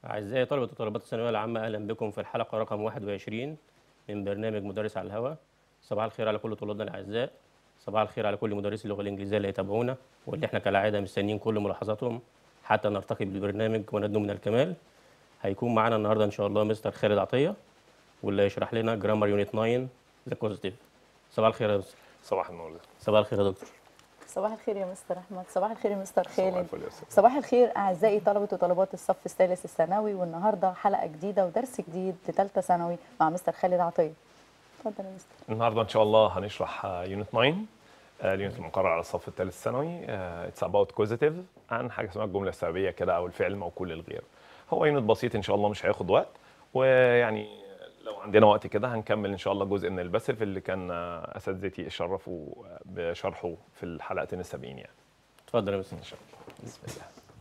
أعزائي طلبة وطالبات الثانوية العامة أهلا بكم في الحلقة رقم 21 من برنامج مدرس على الهواء صباح الخير على كل طلابنا الأعزاء صباح الخير على كل مدرسي اللغة الإنجليزية اللي يتابعونا واللي احنا كالعادة مستنيين كل ملاحظاتهم حتى نرتقي بالبرنامج وندنو من الكمال هيكون معانا النهاردة إن شاء الله مستر خالد عطية واللي هيشرح لنا جرامر يونت 9 ذا كوزيتيف صباح الخير يا مستر صباح النور صباح الخير يا دكتور صباح الخير يا مستر احمد صباح الخير يا مستر صباح خالد الفل يا أستاذ. صباح الخير اعزائي طلبه وطالبات الصف الثالث الثانوي والنهارده حلقه جديده ودرس جديد لثالثه ثانوي مع مستر خالد عطيه اتفضل يا مستر النهارده ان شاء الله هنشرح يونت 9 آه، اليونت المقرر على الصف الثالث الثانوي اتس اباوت كوزيتيف عن حاجه اسمها الجمله السببيه كده او الفعل الموكول للغير هو يونت بسيط ان شاء الله مش هياخد وقت ويعني لو عندنا وقت كده هنكمل ان شاء الله جزء من الباسف اللي كان آه، اساتذتي اشرفوا بشرحه في الحلقتين السابقين يعني اتفضل يا مستر ان شاء الله بسم الله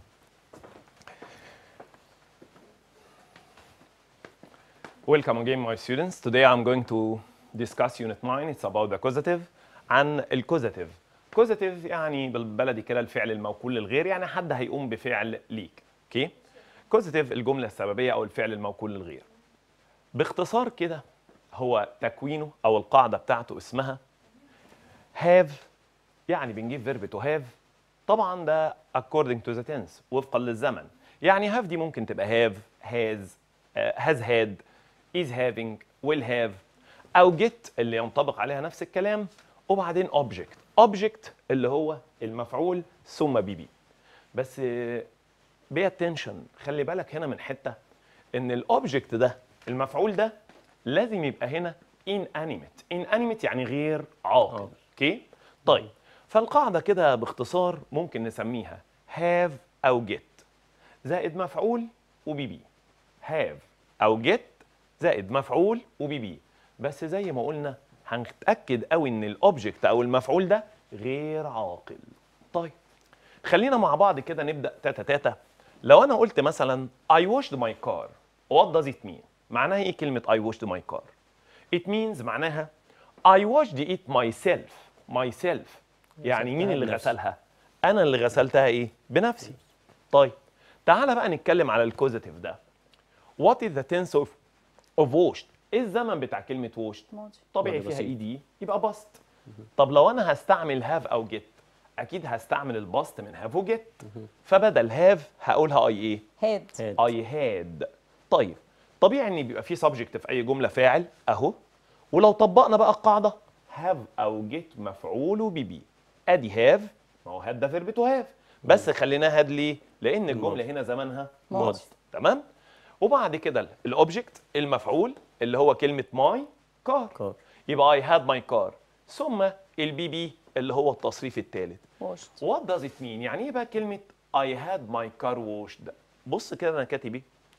Welcome again my students. Today I'm going to discuss unit 9. It's about the causative عن الكوزاتيف. كوزاتيف يعني بالبلدي كده الفعل الموكول للغير يعني حد هيقوم بفعل ليك. اوكي؟ كوزاتيف الجملة السببية أو الفعل الموكول للغير. باختصار كده هو تكوينه أو القاعدة بتاعته اسمها have يعني بنجيب فيرب تو هاف طبعا ده according to the tense وفقا للزمن يعني have دي ممكن تبقى have has uh, has had is having will have او get اللي ينطبق عليها نفس الكلام وبعدين object object اللي هو المفعول ثم بي بي بس بي attention خلي بالك هنا من حته ان الاوبجكت ده المفعول ده لازم يبقى هنا inanimate inanimate يعني غير عاقل عاقل. اوكي طيب فالقاعده كده باختصار ممكن نسميها have او get زائد مفعول وبي بي have او get زائد مفعول وبي بي بس زي ما قلنا هنتاكد قوي ان الاوبجكت او المفعول ده غير عاقل طيب خلينا مع بعض كده نبدا تاتا تاتا لو انا قلت مثلا I washed my car what does it mean معناها ايه كلمه I washed my car it means معناها I washed it myself myself يعني مين غسلتها اللي بنفسي. غسلها انا اللي غسلتها ايه بنفسي طيب تعالى بقى نتكلم على الكوزيتيف ده what is the tense of of washed ايه الزمن بتاع كلمه washed ماضي طبيعي ماضي فيها بسيط. اي دي يبقى باست طب لو انا هستعمل هاف او جيت اكيد هستعمل الباست من هاف وجيت فبدل هاف هقولها اي ايه هاد هاد. اي هاد طيب طبيعي ان بيبقى في سبجكت في اي جمله فاعل اهو ولو طبقنا بقى القاعده هاف او جيت مفعول وبي بي ادي هاف ما هو هاد ده فيرب تو هاف بس خليناها هاد ليه لان الجمله هنا زمانها ماضي. ماضي تمام وبعد كده الاوبجكت المفعول اللي هو كلمه ماي كار كار. يبقى اي هاد ماي كار ثم البي بي اللي هو التصريف الثالث واشت What does it mean؟ يعني ايه بقى كلمة I had my car washed؟ بص كده أنا كاتب إيه؟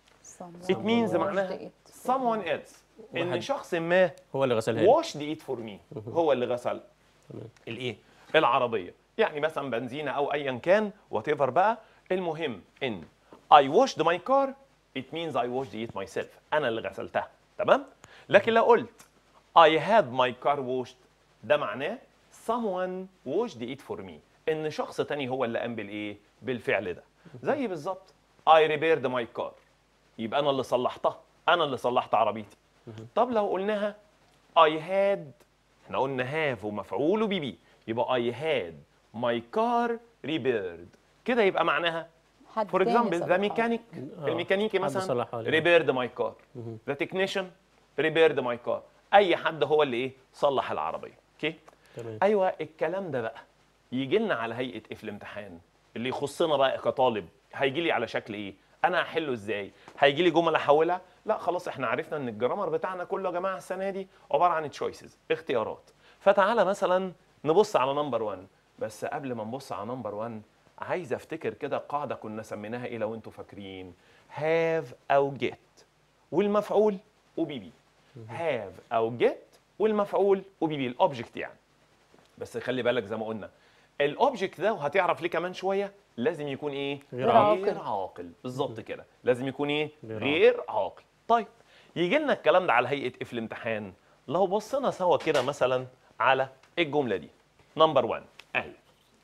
It means معناها someone else إن واحد. شخص ما هو اللي غسلها لي. washed it for me هو اللي غسل الإيه؟ العربية يعني مثلا بنزينة أو أيا كان whatever بقى المهم إن I washed my car it means I washed it myself أنا اللي غسلتها تمام؟ لكن لو قلت I had my car washed ده معناه someone washed it for me ان شخص تاني هو اللي قام بالايه بالفعل ده زي بالظبط I repaired my car يبقى انا اللي صلحتها انا اللي صلحت عربيتي طب لو قلناها I had احنا قلنا have ومفعول وبي بي يبقى I had my car repaired كده يبقى معناها حد فور تاني اكزامبل ذا صلحها. ميكانيك آه، الميكانيكي حد مثلا صلحها لي. ريبيرد ماي كار ذا تكنيشن ريبيرد ماي كار اي حد هو اللي ايه صلح العربيه اوكي تمام ايوه الكلام ده بقى يجي لنا على هيئه ايه في الامتحان اللي يخصنا بقى كطالب هيجي لي على شكل ايه انا هحله ازاي هيجي لي جمل احولها لا خلاص احنا عرفنا ان الجرامر بتاعنا كله يا جماعه السنه دي عباره عن تشويسز اختيارات فتعالى مثلا نبص على نمبر 1 بس قبل ما نبص على نمبر 1 عايز افتكر كده قاعده كنا سميناها ايه لو انتوا فاكرين هاف او جيت والمفعول وبي بي هاف او جيت والمفعول وبي بي الاوبجكت يعني بس خلي بالك زي ما قلنا الاوبجكت ده وهتعرف ليه كمان شويه لازم يكون ايه غير عاقل. غير عاقل بالظبط كده لازم يكون ايه غير غير عاقل طيب يجي لنا الكلام ده على هيئه ايه في الامتحان لو بصينا سوا كده مثلا على الجمله دي نمبر 1 اهي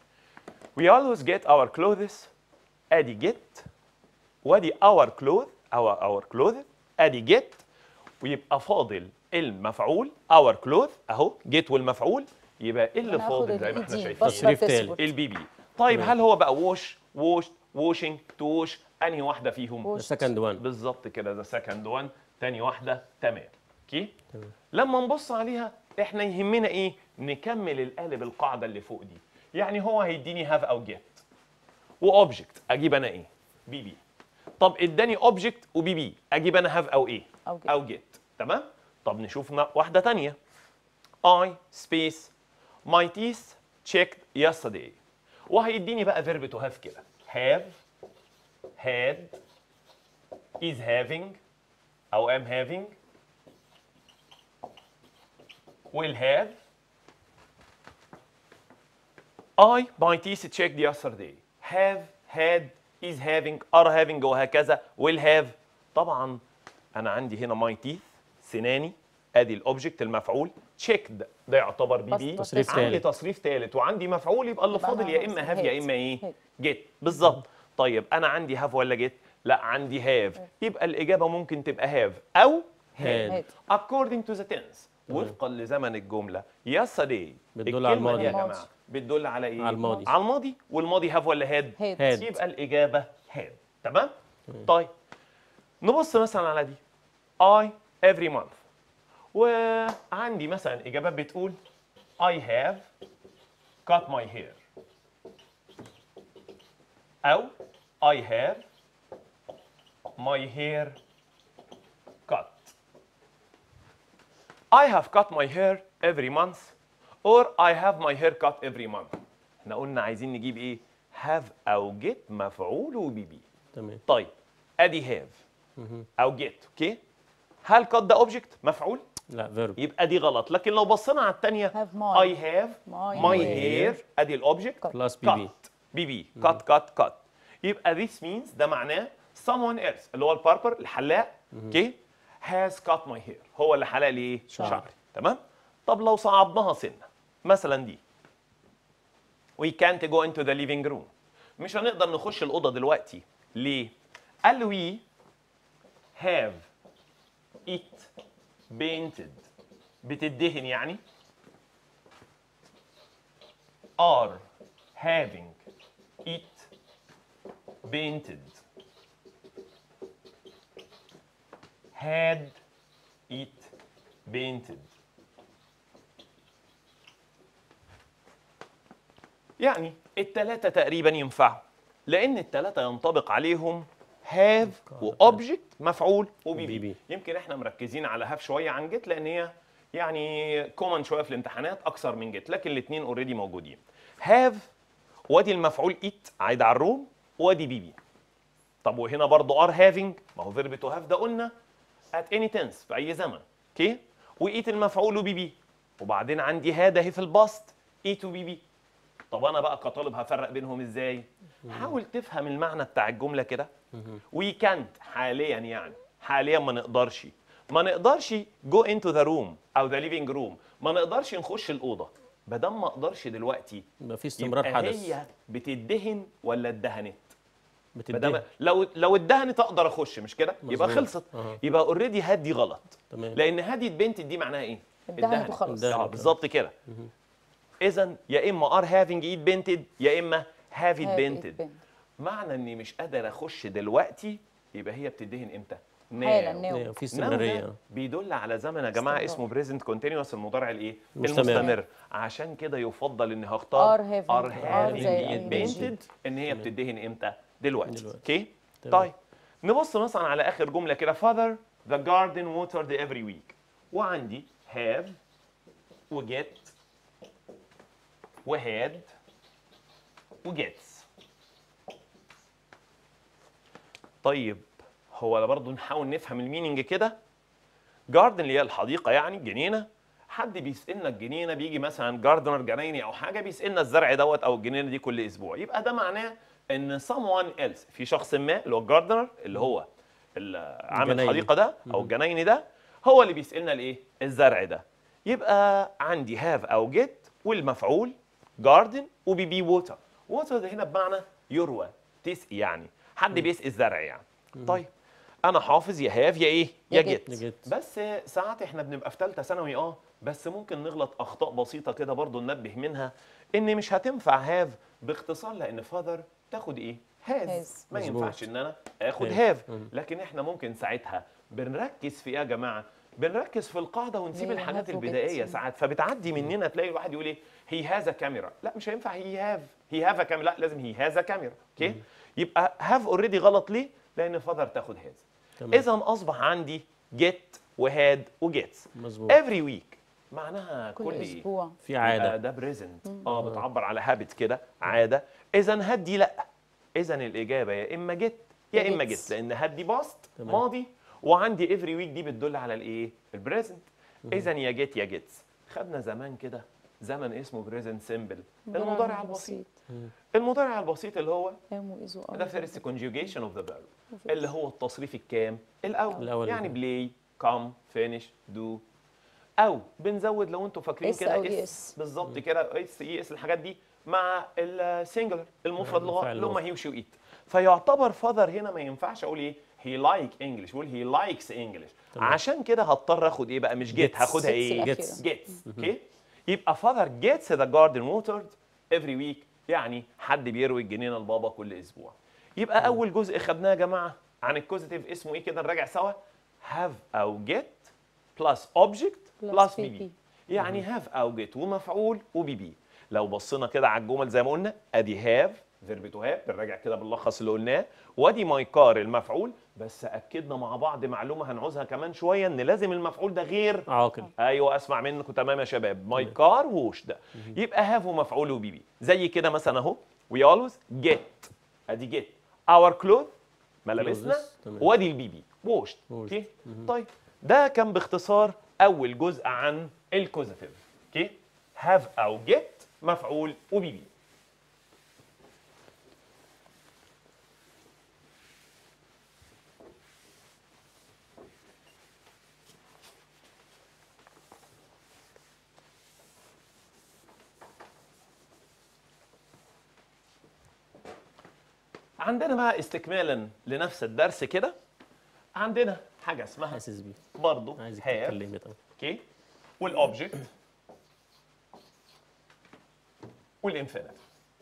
we always get our clothes ادي get وادي our clothes our our clothes ادي get ويبقى فاضل المفعول our clothes اهو get والمفعول يبقى ايه اللي أنا هاخد فاضل زي ما ال احنا ED شايفين بس تصريف تثبت. تالت. البي بي طيب تمام. هل هو بقى ووش ووش ووشنج توش انهي واحده فيهم ووش. سكند وان بالظبط كده ده سكند وان تاني واحده تمام اوكي تمام. لما نبص عليها احنا يهمنا ايه نكمل القالب القاعده اللي فوق دي يعني هو هيديني هاف او جيت واوبجكت اجيب انا ايه بي بي طب اداني اوبجكت وبي بي اجيب انا هاف او ايه أو get. او جيت تمام طب نشوف نا- واحده تانية I space my teeth checked yesterday وهيديني بقى فيرب تو هاف كده have had is having او am having will have I my teeth checked yesterday have had is having are having وهكذا will have طبعا انا عندي هنا my teeth سناني ادي الاوبجكت المفعول checked ده يعتبر بي بس بي تصريف عندي تالت. تصريف ثالث وعندي مفعول يبقى اللي يبقى فاضل أنا يا اما هاف يا had. اما ايه had. جيت بالظبط طيب انا عندي هاف ولا جيت لا عندي هاف يبقى الاجابه ممكن تبقى هاف او هاد had. according to the tense وفقا لزمن الجمله yesterday بتدل على الكلمة دي يا الماضي. جماعه بتدل على ايه على الماضي. على الماضي والماضي هاف ولا هاد had. had. يبقى الاجابه هاد تمام طيب نبص مثلا على دي I every month وعندي مثلا اجابات بتقول I have cut my hair او I have my hair cut I have cut my hair every month or I have my hair cut every month احنا قلنا عايزين نجيب ايه have او get مفعول وبي بي تمام طيب ادي have او get اوكي هل cut ده اوبجكت مفعول لا فيرب يبقى دي غلط لكن لو بصينا على الثانيه Have my. I have My my hair. hair ادي الاوبجكت بلس بي بي cut بي بي cut cut cut يبقى this means ده معناه someone else اللي هو الباربر الحلاق اوكي has cut my hair هو اللي حلق لي ايه شعر. شعري تمام طب لو صعبناها سنه مثلا دي we can't go into the living room مش هنقدر نخش الاوضه دلوقتي ليه قال we have it painted بتدهن يعني are having it painted had it painted يعني التلاتة تقريبا ينفعوا لأن التلاتة ينطبق عليهم have وأوبجكت مفعول وبي بي بي بي. يمكن احنا مركزين على هاف شوية عن جيت لأن هي يعني كومن شوية في الامتحانات أكثر من جيت لكن الاتنين اوريدي موجودين have وادي المفعول ايت عايد على الروم وادي بي بي طب وهنا برضه ار هافينج ما هو فيرب تو هاف ده قلنا at any tense في اي زمن اوكي وايت المفعول وبي بي وبعدين عندي هذا اهي في الباست ايت وبي بي طب انا بقى كطالب هفرق بينهم ازاي حاول تفهم المعنى بتاع الجمله كده وي كانت حاليا يعني حاليا ما نقدرش ما نقدرش جو انتو ذا روم او ذا ليفينج روم ما نقدرش نخش الاوضه ما دام ما اقدرش دلوقتي يبقى في استمرار يبقى حدث هي بتدهن ولا اتدهنت ما بتدي دام لو لو اتدهنت اقدر اخش مش كده يبقى مظبوط. خلصت أها. يبقى اوريدي هدي غلط تمام لان هدي البنت دي معناها ايه اتدهنت وخلاص. اه اتدهنت. بالظبط كده اذا يا اما ار هافينج ايت بنتد يا اما هاف ايت Have it بنتد been. معنى اني مش قادر اخش دلوقتي يبقى هي بتدهن امتى حالا now. ناو أيوة، في now ده استمراريه بيدل على زمن يا جماعه استمرار. اسمه بريزنت كونتينوس المضارع الايه مستمر. المستمر عشان كده يفضل اني هختار Are having. ار Are هافينج زي ايت ING. بنتد ان هي بتدهن امتى دلوقتي دلوقتي. اوكي تمام. طيب نبص مثلا على اخر جمله كده father the garden watered every week وعندي have وجيت وهاد وجيتس طيب هو برضه نحاول نفهم الميننج كده جاردن اللي هي الحديقه يعني جنينه حد بيسالنا الجنينه بيجي مثلا جاردنر جنايني او حاجه بيسالنا الزرع دوت او الجنينه دي كل اسبوع يبقى ده معناه ان someone else في شخص ما اللي هو الجاردنر اللي هو ال- عامل الجنايني. الحديقه ده او الجنايني ده هو اللي بيسالنا الايه الزرع ده يبقى عندي هاف او جيت والمفعول جاردن وبي بي ووتر ووتر ده هنا بمعنى يروى تسقي يعني حد بيسقي الزرع يعني طيب انا حافظ يا هاف يا ايه يا يا جيت يا get. بس ساعات احنا بنبقى في ثالثه ثانوي اه بس ممكن نغلط اخطاء بسيطه كده برضو ننبه منها ان مش هتنفع هاف باختصار لان فاذر تاخد ايه هاز هاز. ما مظبوط. ينفعش ان انا اخد هاز. هاف مم. لكن احنا ممكن ساعتها بنركز في ايه يا جماعه بنركز في القاعده ونسيب هي الحاجات have و get. البدائيه ساعات فبتعدي مننا تلاقي الواحد يقول ايه هي هاز كاميرا لا مش هينفع هي هاف هي هاف كاميرا لا لازم هي هاز كاميرا اوكي يبقى هاف اوريدي غلط ليه لان فاذر تاخد هاز تمام. اذا اصبح عندي جيت وهاد وجيتس مظبوط افري ويك معناها كل كل ايه اسبوع في يبقى عاده ده بريزنت اه بتعبر على هابت كده عاده اذا هدي لا اذا الاجابه يا اما جيت يا يا اما gets. جيت لان هدي باست تمام. ماضي وعندي افري ويك دي بتدل على الايه البريزنت اذا يا جيت يا جيتس خدنا زمان كده زمن اسمه بريزنت سيمبل المضارع البسيط المضارع البسيط اللي هو ام واز و ده فيرست كونجوجيشن اوف ذا فيرب اللي هو التصريف الكام الاول, الأول. يعني بلاي كام فينيش دو او بنزود لو انتوا فاكرين اس كده أو اس ES. بالظبط كده اس اي اس الحاجات دي مع السنجلر المفرد لغه الفعل اللي هم المفرد. هي وشي وايت فيعتبر فاذر هنا ما ينفعش اقول ايه هي لايك انجلش بقول هي لايكس انجلش عشان كده هضطر اخد ايه بقى مش جيت Gets. هاخدها Gets ايه الأخيرة. جيتس جيتس اوكي يبقى father gets the garden watered every week يعني حد بيروي الجنينه لبابا كل اسبوع يبقى اول جزء خدناه يا جماعه عن الكوزيتيف اسمه ايه كده نراجع سوا have او get plus object Plus plus PP. bb يعني have او get ومفعول وبي بي لو بصينا كده على الجمل زي ما قلنا ادي have فيرب تو هاف بنراجع كده باللخص اللي قلناه وادي ماي كار المفعول بس اكدنا مع بعض معلومه هنعوزها كمان شويه ان لازم المفعول ده غير عاقل ايوه اسمع منكم تمام يا شباب ماي كار ووش ده يبقى هاف ومفعول وبي بي زي كده مثلا اهو وي اولويز جيت ادي جيت اور كلوث ملابسنا Clothes، تمام. وادي البي بي ووشت Washed. اوكي طيب ده كان باختصار اول جزء عن الكوزاتيف اوكي هاف او جيت مفعول وبي بي عندنا بقى استكمالا لنفس الدرس كده عندنا حاجه اسمها حاسس بيه برضه عايزك هاف تتكلمي طبعا اوكي والاوبجكت والانفينيت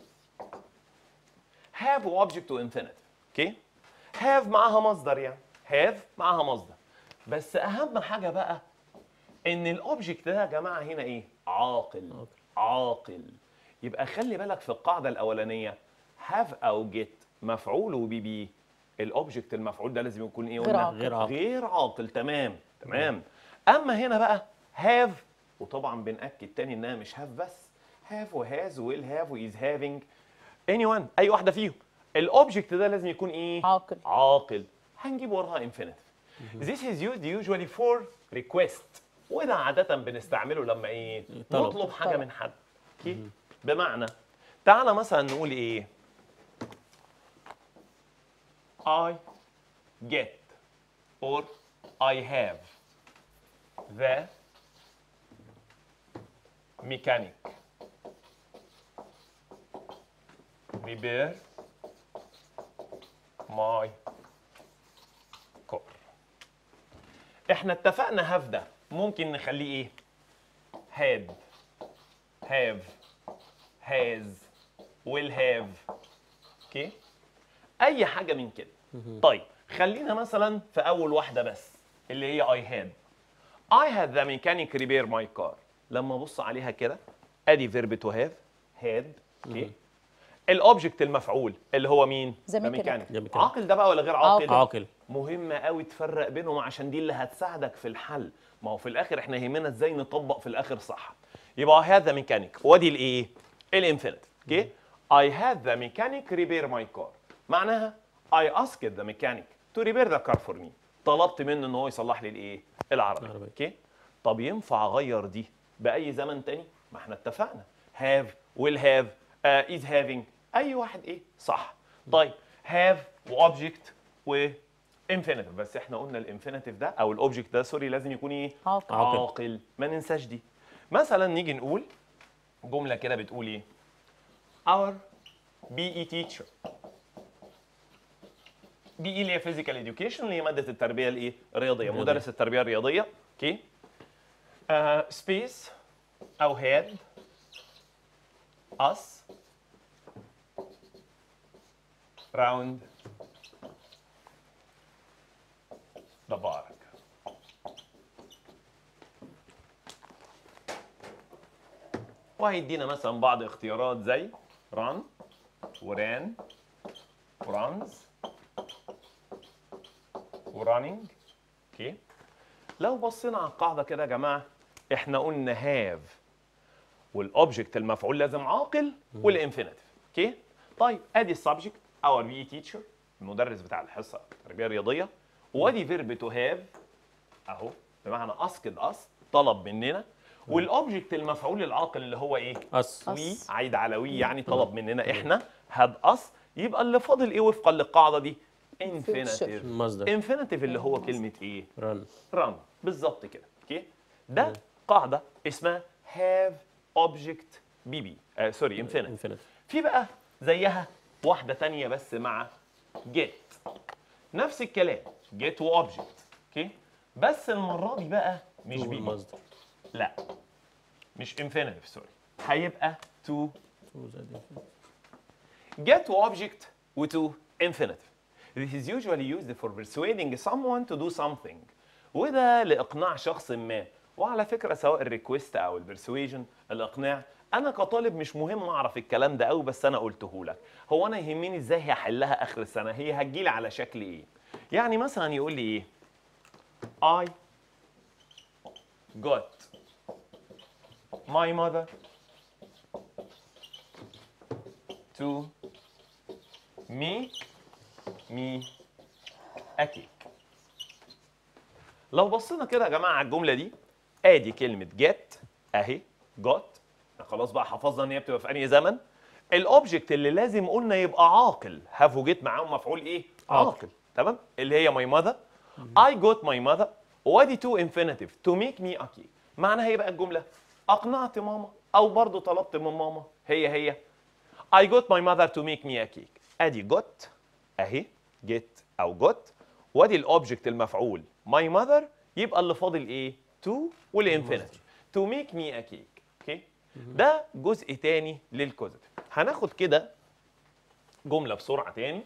هاف واوبجكت وانفينيت اوكي هاف معاها مصدر يعني هاف معاها مصدر بس اهم حاجه بقى ان الاوبجكت ده يا جماعه هنا ايه عاقل عاقل. عاقل يبقى خلي بالك في القاعده الاولانيه هاف او جيت مفعول وبي بي الاوبجكت المفعول ده لازم يكون ايه غير قلنا؟ عاقل. غير عاقل. غير عاقل تمام تمام اما هنا بقى هاف وطبعا بنأكد تاني انها مش هاف بس هاف وهاز ويل هاف وإز هافينج اني وان اي واحده فيهم الاوبجكت ده لازم يكون ايه عاقل. عاقل هنجيب وراها انفينيتيف This is used usually for request وده عادة بنستعمله لما ايه؟ طلب. نطلب حاجة طلب. من حد. اوكي؟ بمعنى تعالى مثلا نقول ايه؟ I get or I have the mechanic repair my car احنا اتفقنا هاف ده ممكن نخليه ايه had have has will have اوكي اي حاجه من كده طيب خلينا مثلا في اول واحده بس اللي هي I had I had the mechanic repair my car لما ابص عليها كده ادي verb to have had اوكي الاوبجكت المفعول اللي هو مين The mechanic. mechanic. The mechanic. عاقل ده بقى ولا غير عاقل عاقل. عاقل مهمة قوي تفرق بينهم عشان دي اللي هتساعدك في الحل ما هو في الاخر احنا يهمنا ازاي نطبق في الاخر صح يبقى I had the mechanic وادي الايه الانفينيت اوكي I had the mechanic repair my car معناها I asked the mechanic to repair the car for me طلبت منه ان هو يصلح لي الايه العربية العربية. اوكي طب ينفع اغير دي باي زمن تاني ما احنا اتفقنا have will have uh, is having اي واحد ايه صح طيب have واوبجكت و infinitive بس احنا قلنا الانفينيتيف ده او الاوبجكت ده سوري لازم يكون ايه عاقل. عاقل. عاقل ما ننساش دي مثلا نيجي نقول جمله كده بتقول ايه our BE teacher بي اي اللي هي فيزيكال اديوكيشن اللي هي ماده التربيه الايه الرياضيه الرياضية. مدرس التربيه الرياضيه اوكي سبيس او هاد us round the park وهيدينا مثلا بعض اختيارات زي run وران runs ورانينج اوكي لو بصينا على القاعده كده يا جماعه احنا قلنا هاف والاوبجكت المفعول لازم عاقل والانفينيتيف اوكي طيب ادي السبجكت اور بي تيتشر المدرس بتاع الحصه التربيه الرياضيه وادي فيرب تو هاف اهو بمعنى اسكد اس طلب مننا والاوبجكت المفعول العاقل اللي هو ايه اس وي عايد على وي يعني طلب مننا احنا هاد اس يبقى اللي فاضل ايه وفقا للقاعده دي انفينيتيف المصدر انفينيتيف اللي هو كلمه ايه رن run بالظبط كده اوكي ده قاعده اسمها have object bb آه سوري infinitive انفينيتي في بقى زيها واحده تانية بس مع get نفس الكلام get وobject اوكي بس المره دي بقى مش bb المصدر لا مش infinitive سوري هيبقى to تو زائد infinity. get وobject وto infinitive This is usually used for persuading someone to do something وده لإقناع شخص ما وعلى فكرة سواء الريكوست أو البرسويجن الإقناع أنا كطالب مش مهم أعرف الكلام ده أوي بس أنا قلته لك هو أنا يهمني إزاي هحلها آخر السنة هي هتجيلي على شكل إيه يعني مثلا يقول لي إيه I got my mother to make me a cake لو بصينا كده يا جماعه على الجمله دي ادي كلمه get اهي got خلاص بقى حفظنا ان هي بتبقى في انهي زمن الاوبجكت اللي لازم قلنا يبقى عاقل هاف وجيت معاهم مفعول ايه عاقل. عاقل تمام اللي هي my mother I got my mother وادي to infinitive to make me a cake معناها ايه بقى الجمله اقنعت ماما او برضو طلبت من ماما هي هي I got my mother to make me a cake ادي got اهي get او got وادي الاوبجكت المفعول my mother يبقى اللي فاضل ايه to والانفينيتي to make me a cake اوكي ده جزء تاني للكوزيتيف هناخد كده جمله بسرعه تاني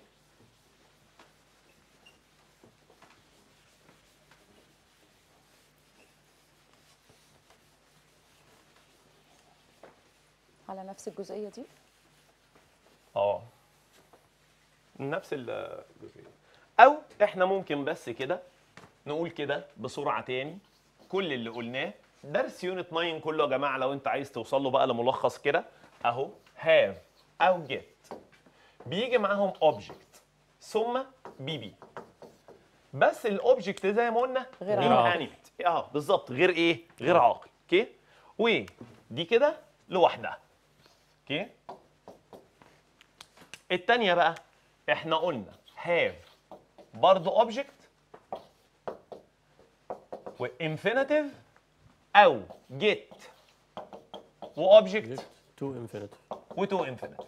على نفس الجزئيه دي اه نفس الجزئيه او احنا ممكن بس كده نقول كده بسرعه تاني كل اللي قلناه درس يونت 9 كله يا جماعه لو انت عايز توصل له بقى لملخص كده اهو have او get بيجي معاهم object ثم بي بي بس الاوبجكت زي ما قلنا غير غير عاقل. animate. اه بالظبط غير ايه غير عاقل اوكي ودي كده لوحدها اوكي التانية بقى احنا قلنا have برضه object وinfinitive او get وobject تو انفينيتي وتو انفينيتيف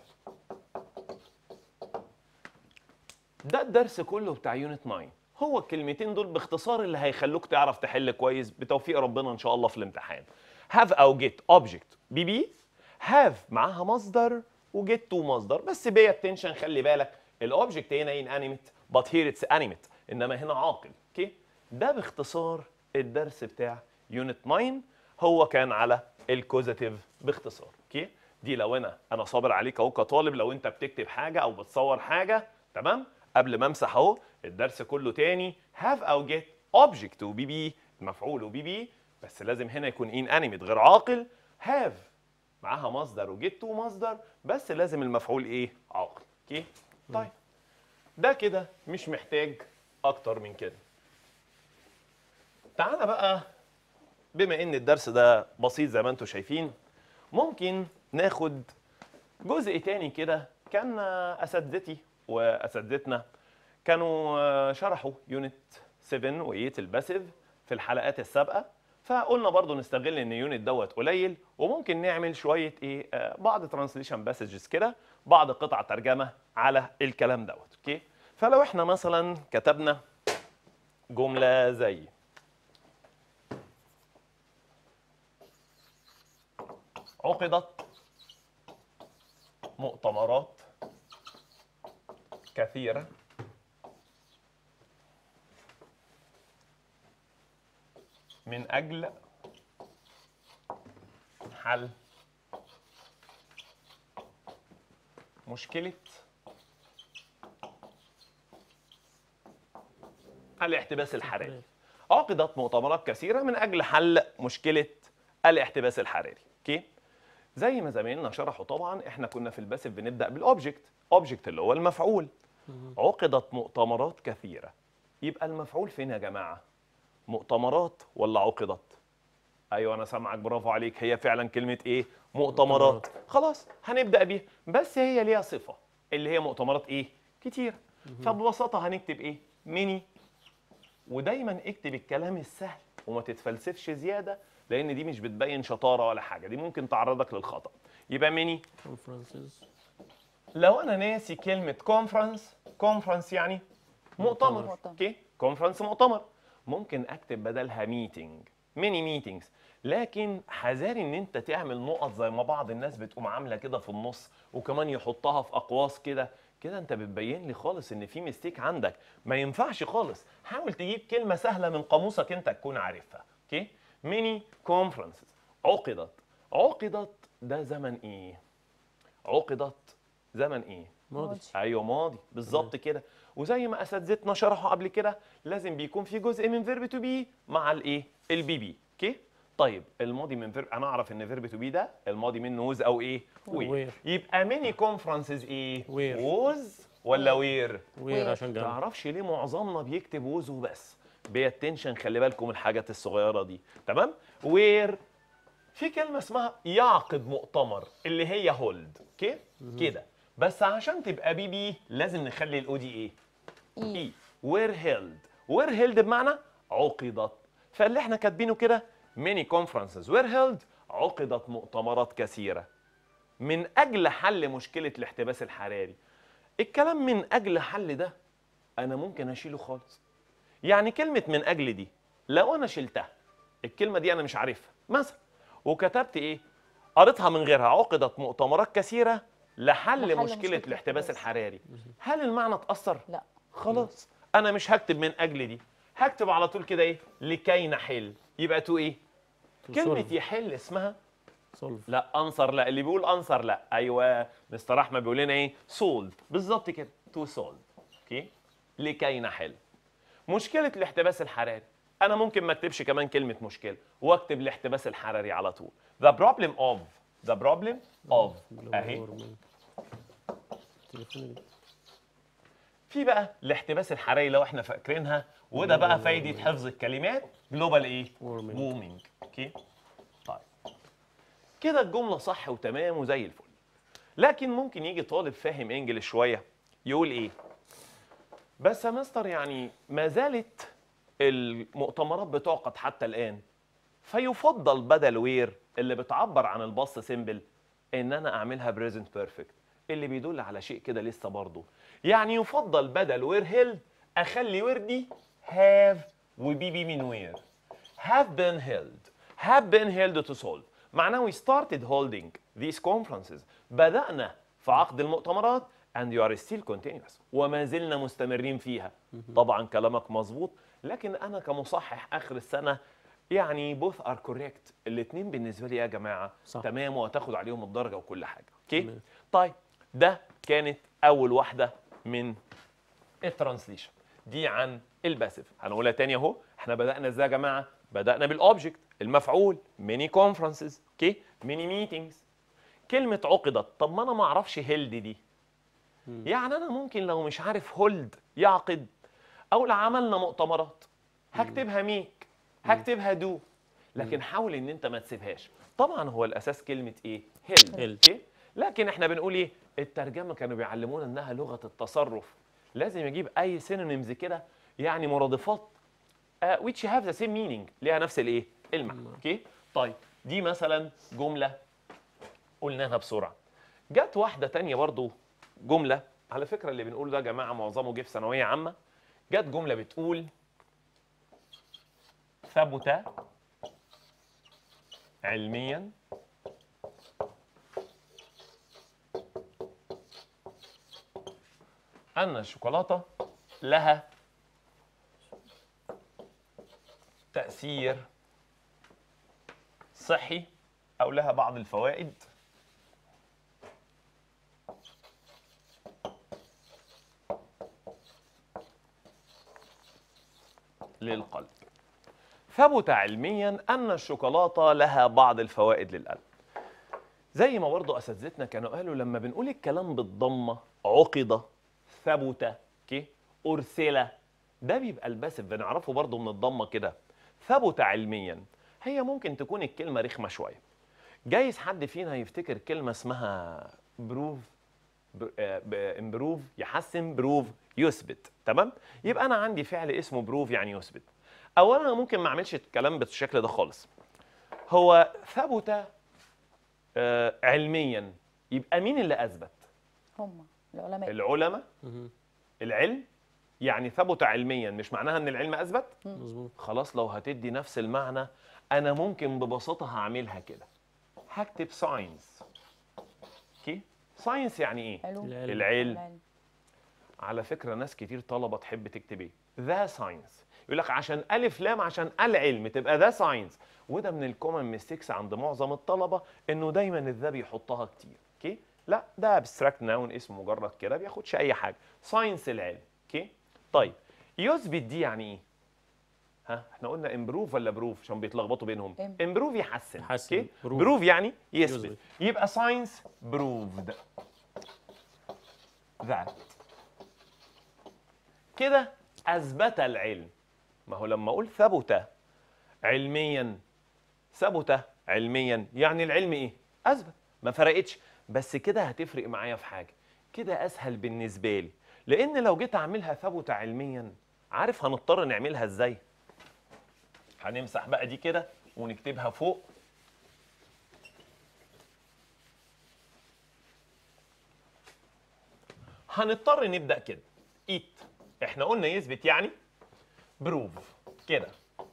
ده الدرس كله بتاع يونت 9 هو الكلمتين دول باختصار اللي هيخلوك تعرف تحل كويس بتوفيق ربنا ان شاء الله في الامتحان have او get object بي بي have معاها مصدر وجيت تو مصدر بس بي اتنشن خلي بالك الاوبجكت هنا inanimate but here it's animate انما هنا عاقل اوكي ده باختصار الدرس بتاع يونت 9 هو كان على الكوزاتيف باختصار اوكي دي لو انا انا صابر عليك اهو كطالب لو انت بتكتب حاجه او بتصور حاجه تمام قبل ما امسح اهو الدرس كله تاني have او get object وبي بي مفعول وبي بي بس لازم هنا يكون ان انيميت غير عاقل have معاها مصدر وجيت تو مصدر بس لازم المفعول ايه عاقل اوكي طيب ده كده مش محتاج اكتر من كده تعالى بقى بما ان الدرس ده بسيط زي ما انتم شايفين ممكن ناخد جزء تاني كده كان اساتذتي واساتذتنا كانوا شرحوا يونت 7 و8 الباسيف في الحلقات السابقه فقلنا برضو نستغل ان يونت دوت قليل وممكن نعمل شويه ايه آه، بعض ترانسليشن باسجز كده بعض قطع ترجمه على الكلام دوت اوكي فلو احنا مثلا كتبنا جمله زي عقدت مؤتمرات كثيره من اجل حل مشكله الاحتباس الحراري عقدت مؤتمرات كثيره من اجل حل مشكله الاحتباس الحراري اوكي زي ما زمايلنا شرحوا طبعا احنا كنا في الباسف بنبدا بالاوبجكت اوبجكت اللي هو المفعول عقدت مؤتمرات كثيره يبقى المفعول فين يا جماعه مؤتمرات ولا عقدت ايوه انا سامعك برافو عليك هي فعلا كلمه ايه مؤتمرات خلاص هنبدا بيها بس هي ليها صفه اللي هي مؤتمرات ايه كتير فببساطه هنكتب ايه ميني ودايما اكتب الكلام السهل وما تتفلسفش زياده لان دي مش بتبين شطاره ولا حاجه دي ممكن تعرضك للخطا يبقى ميني conferences لو انا ناسي كلمه كونفرنس كونفرنس يعني مؤتمر مؤتمر. اوكي كونفرنس مؤتمر ممكن اكتب بدلها ميتنج ميني ميتنجز لكن حذاري ان انت تعمل نقط زي ما بعض الناس بتقوم عامله كده في النص وكمان يحطها في اقواس كده كده انت بتبين لي خالص ان في ميستيك عندك ما ينفعش خالص حاول تجيب كلمه سهله من قاموسك انت تكون عارفها اوكي ميني كونفرنسز عقدت عقدت ده زمن ايه عقدت زمن ايه ماضي ايوه ماضي بالظبط كده وزي ما اساتذتنا شرحوا قبل كده لازم بيكون في جزء من فيرب تو بي مع الايه البي بي اوكي طيب الماضي من فيرب انا اعرف ان فيرب تو بي ده الماضي منه وز او ايه وير Where. يبقى ميني كونفرنسز ايه Where. ووز ولا وير وير عشان جنب تعرفش ليه معظمنا بيكتب ووز وبس بي اتنشن خلي بالكم الحاجات الصغيره دي تمام وير في كلمه اسمها يعقد مؤتمر اللي هي هولد اوكي كده بس عشان تبقى بي بي لازم نخلي الاو دي ايه اي وير هيلد وير هيلد بمعنى عقدت فاللي احنا كاتبينه كده ميني كونفرنسز وير هيلد عقدت مؤتمرات كثيره من اجل حل مشكله الاحتباس الحراري الكلام من اجل حل ده انا ممكن اشيله خالص يعني كلمه من اجل دي لو انا شلتها الكلمه دي انا مش عارفها مثلا وكتبت ايه قريتها من غيرها عقدت مؤتمرات كثيره لحل, لحل مشكله مشكلة الاحتباس الاحتباس. الحراري هل المعنى اتاثر لا خلاص انا مش هكتب من اجل دي هكتب على طول كده ايه لكي نحل يبقى تو ايه كلمه يحل اسمها سولف لا انصر لا اللي بيقول انصر لا ايوه مستر احمد بيقول لنا ايه سولد بالظبط كده تو سولد اوكي لكي نحل مشكله الاحتباس الحراري انا ممكن ما اكتبش كمان كلمه مشكله واكتب الاحتباس الحراري على طول the problem of the problem of اهي في بقى الاحتباس الحراري لو احنا فاكرينها وده بقى فايده حفظ الكلمات جلوبال ايه Warming. وومينج اوكي طيب كده الجمله صح وتمام وزي الفل لكن ممكن يجي طالب فاهم انجلش شويه يقول ايه بس يا مستر يعني ما زالت المؤتمرات بتعقد حتى الان فيفضل بدل وير اللي بتعبر عن الباص سيمبل ان انا اعملها بريزنت بيرفكت اللي بيدل على شيء كده لسه برضه يعني يفضل بدل وير هيلد اخلي وير دي هاف وبي بي من وير have been held have been held to solve معناه we started holding these conferences بدأنا في عقد المؤتمرات and you are still continuous وما زلنا مستمرين فيها طبعا كلامك مظبوط لكن انا كمصحح اخر السنه يعني both are correct الاثنين بالنسبه لي يا جماعه صح. تمام وهتاخد عليهم الدرجه وكل حاجه اوكي تمام. طيب ده كانت اول واحده من الترانسليشن دي عن الباسيف هنقولها تاني اهو احنا بدانا ازاي يا جماعه بدانا بالاوبجكت المفعول ميني كونفرنسز اوكي ميني ميتينجز كلمه عقدت طب ما انا ما اعرفش هيلد دي يعني انا ممكن لو مش عارف هولد يعقد او لو عملنا مؤتمرات هكتبها ميك هكتبها دو لكن حاول ان انت ما تسيبهاش طبعا هو الاساس كلمه ايه هيلد Held. اوكي لكن احنا بنقول ايه الترجمه كانوا بيعلمونا انها لغه التصرف لازم يجيب اي سينونيمز كده يعني مرادفات uh, which have the same meaning ليها نفس الايه المعنى اوكي طيب دي مثلا جمله قلناها بسرعه جت واحده تانية برضو جمله على فكره اللي بنقوله ده يا جماعه معظمه جه في ثانويه عامه جت جمله بتقول ثبت علميا ان الشوكولاته لها تاثير صحي او لها بعض الفوائد للقلب ثبت علميا ان الشوكولاته لها بعض الفوائد للقلب زي ما برضه اساتذتنا كانوا قالوا لما بنقول الكلام بالضمه عقد ثبت كي ارسل ده بيبقى الباسف بنعرفه برضه من الضمه كده ثبت علميا هي ممكن تكون الكلمه رخمه شويه جايز حد فينا يفتكر كلمه اسمها بروف امبروف يحسن بروف يثبت تمام يبقى انا عندي فعل اسمه بروف يعني يثبت اولا انا ممكن ما اعملش الكلام بالشكل ده خالص هو ثبت آه، علميا يبقى مين اللي اثبت هم العلماء العلماء مهم. العلم يعني ثبت علميا مش معناها ان العلم اثبت مظبوط خلاص لو هتدي نفس المعنى انا ممكن ببساطه هعملها كده هكتب ساينس اوكي ساينس يعني ايه علوم العلم. العلم العلم. على فكره ناس كتير طلبه تحب تكتب ايه ذا ساينس يقول لك عشان الف لام عشان العلم تبقى ذا ساينس وده من الكومن ميستيكس عند معظم الطلبه انه دايما الذا بيحطها كتير اوكي لا ده ابستراكت ناون اسم مجرد كده بياخدش اي حاجه ساينس العلم اوكي طيب يثبت دي يعني ايه ها احنا قلنا امبروف ولا بروف عشان بيتلخبطوا بينهم Im- امبروف يحسن يحسن. اوكي Prove. بروف يعني يثبت يثبت. يبقى ساينس بروفد ذات كده اثبت العلم ما هو لما اقول ثبت علميا ثبت علميا يعني العلم ايه اثبت ما فرقتش بس كده هتفرق معايا في حاجه كده اسهل بالنسبه لي لان لو جيت اعملها ثبت علميا عارف هنضطر نعملها ازاي هنمسح بقى دي كده ونكتبها فوق هنضطر نبدا كده ايت احنا قلنا يثبت يعني بروف كده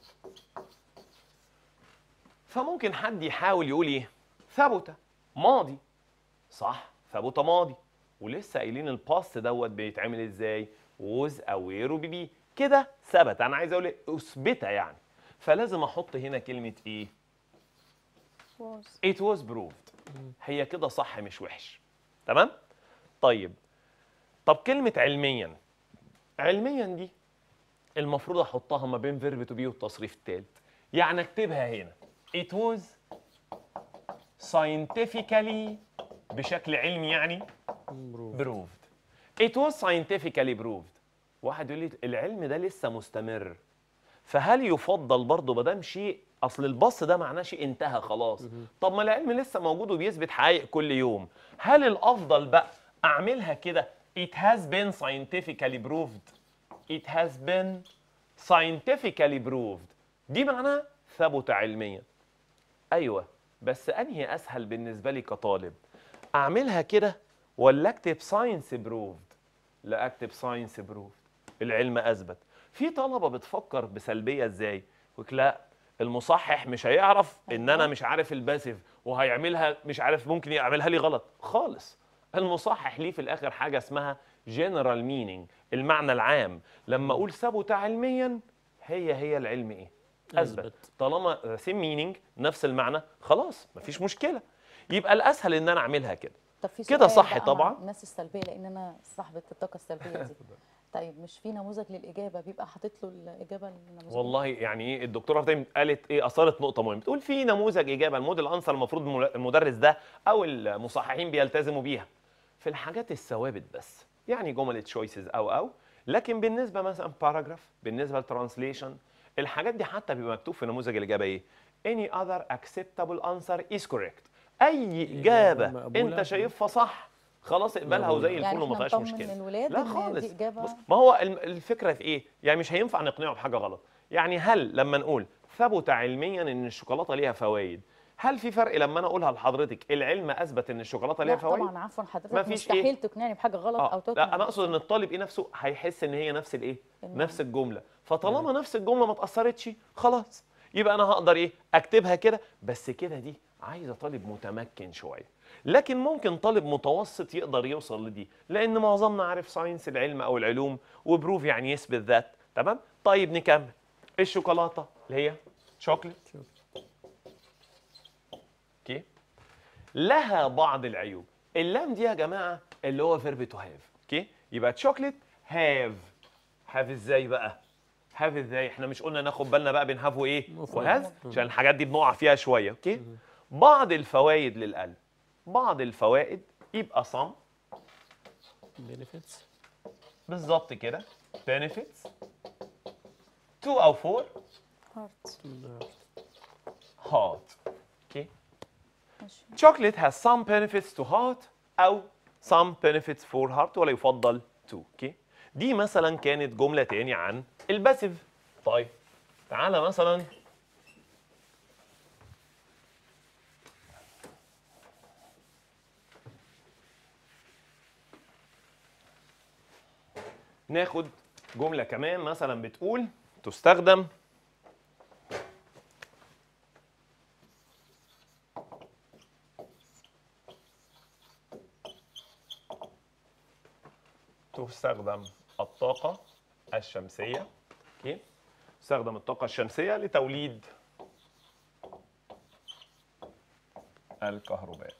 فممكن حد يحاول يقول ايه ثبت ماضي صح ثبت ماضي ولسه قايلين الباست دوت بيتعمل ازاي ووز او وير وبيبي كده ثبت انا عايز اقول إيه؟ اثبت يعني فلازم احط هنا كلمه ايه was. it was proved هي كده صح مش وحش تمام طيب طب كلمة علميا علميا دي المفروض احطها ما بين فيرب تو بي والتصريف الثالث يعني اكتبها هنا it was scientifically بشكل علمي يعني مبروك. proved it was scientifically proved واحد يقول لي العلم ده لسه مستمر فهل يفضل برضه ما دام شيء اصل البص ده معناه شيء انتهى خلاص طب ما العلم لسه موجود وبيثبت حقائق كل يوم هل الافضل بقى اعملها كده it has been scientifically proved it has been scientifically proved دي معناها ثبت علميا ايوه بس انهي اسهل بالنسبه لي كطالب اعملها كده ولا اكتب ساينس بروفد لا اكتب ساينس بروفد العلم اثبت في طلبه بتفكر بسلبيه ازاي يقول لك لا المصحح مش هيعرف ان انا مش عارف الباسف وهيعملها مش عارف ممكن يعملها لي غلط خالص المصحح ليه في الاخر حاجه اسمها جنرال مينينج المعنى العام لما اقول ثبت علميا هي هي العلم ايه اثبت أثبت. طالما سيم مينينج نفس المعنى خلاص مفيش مشكله يبقى الاسهل ان انا اعملها كده طب في كده سؤال صح بقى مع طبعا. الناس السلبيه لان انا صاحبه الطاقه السلبيه دي طيب مش في نموذج للاجابه بيبقى حاطط له الاجابه النموذج والله يعني ايه الدكتوره فاطمه قالت ايه اثارت نقطه مهمه بتقول في نموذج اجابه الموديل انسر المفروض المل- المدرس ده او المصححين بيلتزموا بيها في الحاجات الثوابت بس يعني جمله تشويسز او او لكن بالنسبه مثلا باراجراف بالنسبه لترانسليشن الحاجات دي حتى بيبقى مكتوب في نموذج الاجابه ايه any other acceptable answer is correct اي اجابه مقبولة. انت شايفها صح خلاص اقبلها مقبولة. وزي يعني الفل وما احنا فيهاش نطمن مشكله الولاد لا إن خالص دي اجابه بص ما هو الم- الفكره في ايه يعني مش هينفع نقنعه بحاجه غلط يعني هل لما نقول ثبت علميا ان الشوكولاته ليها فوائد هل في فرق لما انا اقولها لحضرتك العلم اثبت ان الشوكولاته ليها لا فوائد طبعا عفوا حضرتك مفيش مستحيل إيه؟ تقنعني بحاجه غلط او اه تقنع لا انا اقصد ان الطالب ايه نفسه هيحس ان هي نفس الايه المعنى. نفس الجمله فطالما نفس الجمله ما اتاثرتش خلاص يبقى انا هقدر ايه اكتبها كده بس كده دي عايزه طالب متمكن شويه لكن ممكن طالب متوسط يقدر يوصل لدي لان معظمنا عارف ساينس العلم او العلوم وبروف يعني يثبت ذات تمام طيب نكمل الشوكولاته اللي هي شوكليت اوكي لها بعض العيوب اللام دي يا جماعه اللي هو فيرب تو هاف اوكي يبقى تشوكليت هاف هاف ازاي بقى هاف ازاي احنا مش قلنا ناخد بالنا بقى بين هاف وايه مفرد. وهاز عشان الحاجات دي بنقع فيها شويه اوكي بعض الفوائد للقلب بعض الفوائد يبقى صم benefits بالظبط كده benefits 2 او 4 هارت hot اوكي ماشي chocolate has some benefits to heart أو some benefits for heart ولا يفضل to اوكي دي مثلا كانت جملة تاني عن الباسيف طيب تعالى مثلا ناخد جملة كمان مثلا بتقول تستخدم تستخدم الطاقة الشمسية اوكي تستخدم الطاقة الشمسية لتوليد الكهرباء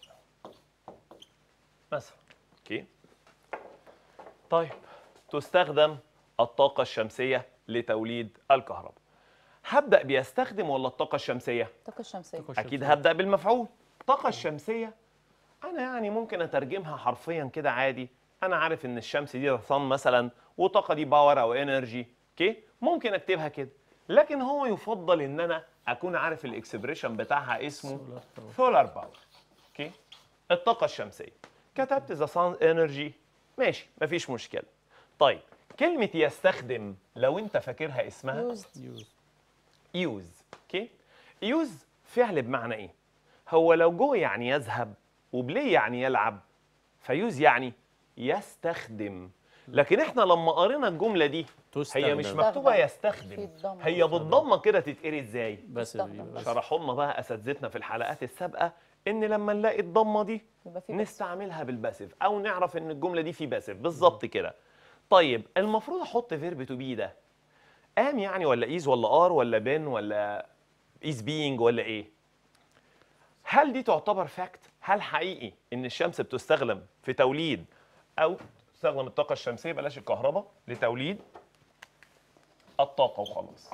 مثلا اوكي طيب تستخدم الطاقة الشمسية لتوليد الكهرباء هبدأ بيستخدم ولا الطاقة الشمسية؟ الطاقه الشمسيه طاقة اكيد الشمسية. هبدا بالمفعول الطاقه الشمسيه انا يعني ممكن اترجمها حرفيا كده عادي انا عارف ان الشمس دي صن مثلا والطاقه دي باور او انرجي اوكي ممكن اكتبها كده لكن هو يفضل ان انا اكون عارف الاكسبريشن بتاعها اسمه Solar power. سولار باور اوكي الطاقه الشمسيه كتبت ذا صن انرجي ماشي مفيش مشكله طيب كلمه يستخدم لو انت فاكرها اسمها يوزد Use. يوز اوكي يوز فعل بمعنى ايه هو لو جو يعني يذهب وبلاي يعني يلعب فيوز يعني يستخدم لكن احنا لما قرينا الجمله دي هي مش تستخدم. مكتوبه في يستخدم الضمة. هي بالضمه كده تتقري ازاي بس تستخدم. بس شرحوا لنا بقى اساتذتنا في الحلقات السابقه ان لما نلاقي الضمه دي يبقى في بس. نستعملها بالباسيف او نعرف ان الجمله دي في باسيف بالظبط كده طيب المفروض احط فيرب تو بي ده ام يعني ولا ايز ولا ار ولا بين ولا از بينج ولا ايه هل دي تعتبر فاكت هل حقيقي ان الشمس بتستخدم في توليد او تستخدم الطاقه الشمسيه بلاش الكهرباء لتوليد الطاقه وخلاص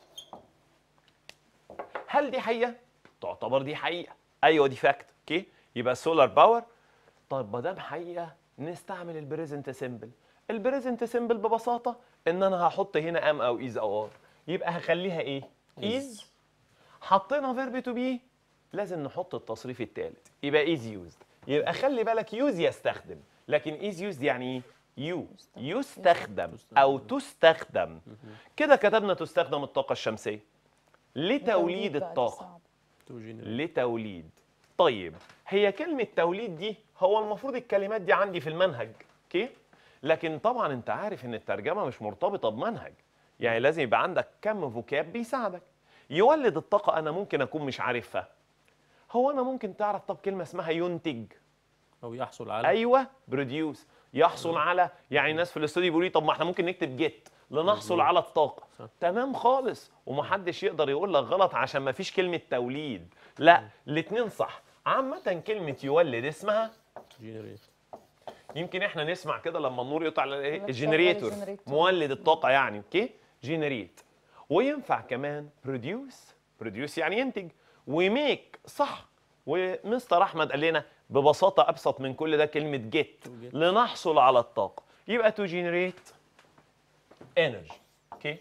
هل دي حقيقه تعتبر دي حقيقه ايوه دي فاكت اوكي يبقى السولار باور طيب ما دام حقيقه نستعمل البريزنت سيمبل البريزنت سيمبل ببساطه ان انا هحط هنا ام او ايز او ار يبقى هخليها ايه ايز حطينا فيرب تو بي لازم نحط التصريف الثالث يبقى ايز يوزد يبقى خلي بالك يوز يستخدم لكن ايز يوزد يعني ايه يو يستخدم او تستخدم كده كتبنا تستخدم الطاقه الشمسيه لتوليد بقى دي الطاقه صعبة. To generate. لتوليد طيب هي كلمة توليد دي هو المفروض الكلمات دي عندي في المنهج اوكي لكن طبعا انت عارف ان الترجمة مش مرتبطة بمنهج يعني لازم يبقى عندك كم فوكاب بيساعدك يولد الطاقة انا ممكن اكون مش عارفها هو انا ممكن تعرف طب كلمة اسمها ينتج او يحصل على ايوه بروديوس يحصل على يعني الناس في الاستوديو بيقولوا لي طب ما احنا ممكن نكتب جيت لنحصل مظبوط. على الطاقه صح. تمام خالص ومحدش يقدر يقول لك غلط عشان ما فيش كلمه توليد لا الاثنين صح عامه كلمه يولد اسمها to generate. يمكن احنا نسمع كده لما النور يقطع على ايه يقول لك الجنريتور شغل الجنريتور. مولد الطاقه يعني اوكي جنريت وينفع كمان بروديوس بروديوس يعني ينتج وميك صح ومستر احمد قال لنا ببساطه ابسط من كل ده كلمه جيت get. لنحصل على الطاقه يبقى تو جنريت انرجي اوكي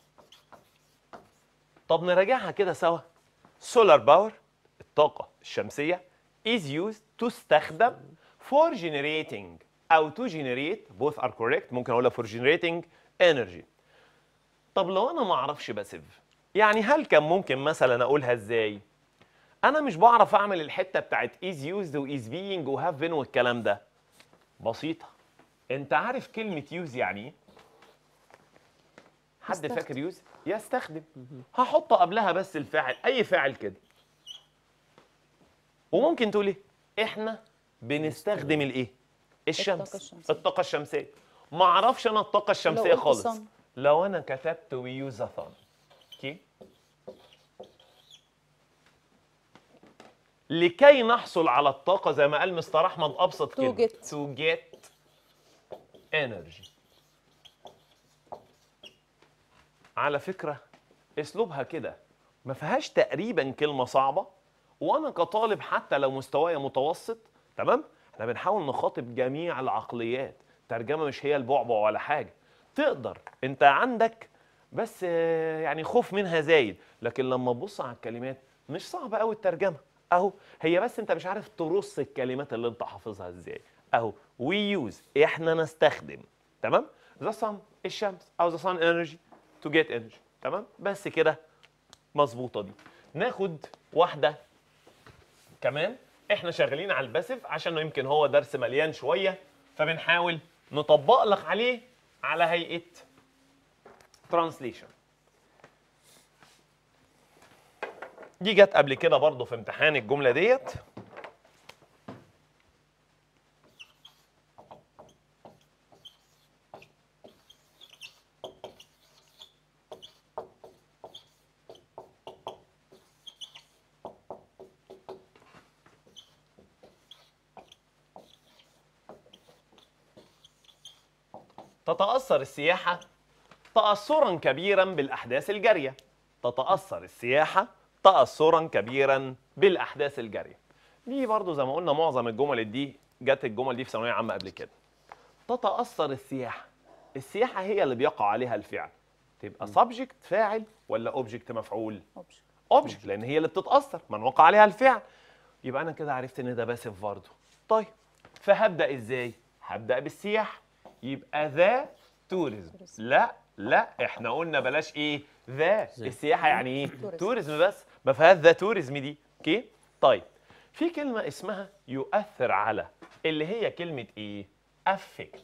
طب نراجعها كده سوا سولار باور الطاقه الشمسيه is used تستخدم for generating او to generate both are correct ممكن اقولها for generating energy طب لو انا ما اعرفش باسيف يعني هل كان ممكن مثلا اقولها ازاي انا مش بعرف اعمل الحته بتاعت is used و is being و have been والكلام ده بسيطه انت عارف كلمه use يعني ايه حد يستخدم. فاكر يوز يستخدم هحط قبلها بس الفاعل اي فاعل كده وممكن تقول ايه احنا بنستخدم الايه الشمس الشمسية. الطاقه الشمسيه ما اعرفش انا الطاقه الشمسيه قلت خالص sun. لو انا كتبت وي يوز ا ثان اوكي لكي نحصل على الطاقه زي ما قال مستر احمد ابسط To كلمه get. to get energy على فكره اسلوبها كده ما فيهاش تقريبا كلمه صعبه وانا كطالب حتى لو مستواي متوسط تمام احنا بنحاول نخاطب جميع العقليات ترجمه مش هي البعبع ولا حاجه تقدر انت عندك بس آه، يعني خوف منها زايد لكن لما تبص على الكلمات مش صعبه قوي الترجمه اهو هي بس انت مش عارف ترص الكلمات اللي انت حافظها ازاي اهو وي يوز احنا نستخدم تمام ذا صن الشمس او ذا صن انرجي تو جيت انرجي تمام بس كده مظبوطه دي ناخد واحده كمان احنا شغالين على الباسف عشان يمكن هو درس مليان شويه فبنحاول نطبق لك عليه على هيئه ترانسليشن دي جت قبل كده برضه في امتحان الجمله ديت تتأثر السياحة تأثرا كبيرا بالأحداث الجارية تتأثر السياحة تأثرا كبيرا بالأحداث الجارية دي برضو زي ما قلنا معظم الجمل دي جت الجمل دي في ثانوية عامة قبل كده تتأثر السياحة السياحة هي اللي بيقع عليها الفعل تبقى سبجكت فاعل ولا اوبجكت مفعول اوبشن اوبجكت لان هي اللي بتتاثر من وقع عليها الفعل يبقى انا كده عرفت ان ده باسف برضه طيب فهبدا ازاي هبدا بالسياحه يبقى ذا توريزم لا لا احنا قلنا بلاش ايه ذا زي. السياحه يعني ايه توريزم. توريزم بس ما فيهاش ذا توريزم دي اوكي طيب في كلمه اسمها يؤثر على اللي هي كلمه ايه افكت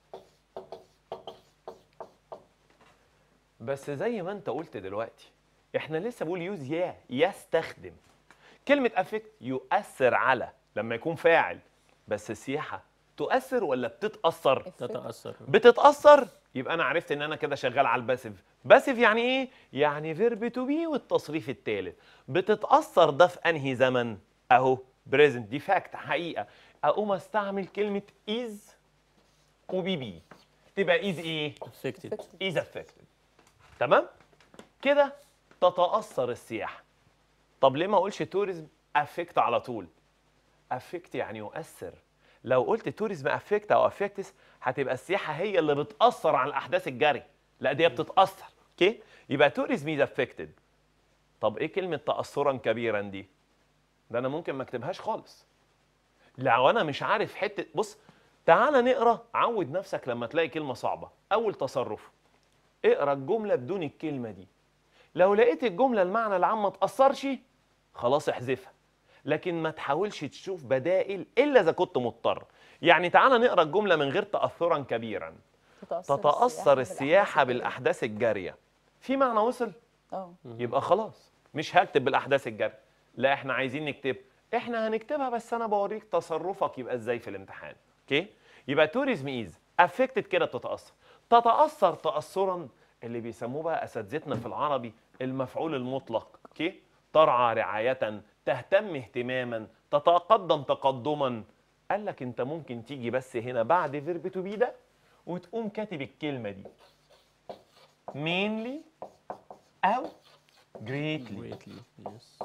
بس زي ما انت قلت دلوقتي احنا لسه بقول يوز يا يستخدم كلمة افكت يؤثر على لما يكون فاعل بس السياحة تؤثر ولا بتتأثر؟ تتأثر بتتأثر يبقى أنا عرفت إن أنا كده شغال على الباسيف، باسيف يعني إيه؟ يعني فيرب تو بي والتصريف الثالث، بتتأثر ده في أنهي زمن؟ أهو بريزنت دي فاكت حقيقة، أقوم أستعمل كلمة إز وبي بي تبقى إز إيه؟ affected is affected تمام كده تتأثر السياحة طب ليه ما اقولش توريزم افكت على طول افكت يعني يؤثر لو قلت توريزم افكت او افكتس هتبقى السياحة هي اللي بتأثر على الأحداث الجارية لا دي بتتأثر اوكي يبقى توريزم is affected طب ايه كلمة تأثرا كبيرا دي ده انا ممكن ما اكتبهاش خالص لو انا مش عارف حته بص تعال نقرا عود نفسك لما تلاقي كلمه صعبه اول تصرف اقرا الجمله بدون الكلمه دي لو لقيت الجمله المعنى العام ما تاثرش خلاص احذفها لكن ما تحاولش تشوف بدائل الا اذا كنت مضطر يعني تعال نقرا الجمله من غير تاثرا كبيرا تتاثر السياحه بالاحداث الجاريه في معنى وصل اه يبقى خلاص مش هكتب بالاحداث الجاريه لا احنا عايزين نكتب احنا هنكتبها بس انا بوريك تصرفك يبقى ازاي في الامتحان اوكي يبقى توريزم ايز افكتد كده بتتاثر تتاثر تاثرا اللي بيسموه بقى اساتذتنا في العربي المفعول المطلق اوكي ترعى رعايه تهتم اهتماما تتقدم تقدما قال لك انت ممكن تيجي بس هنا بعد فيرب تو بي ده وتقوم كاتب الكلمه دي mainly او greatly greatly yes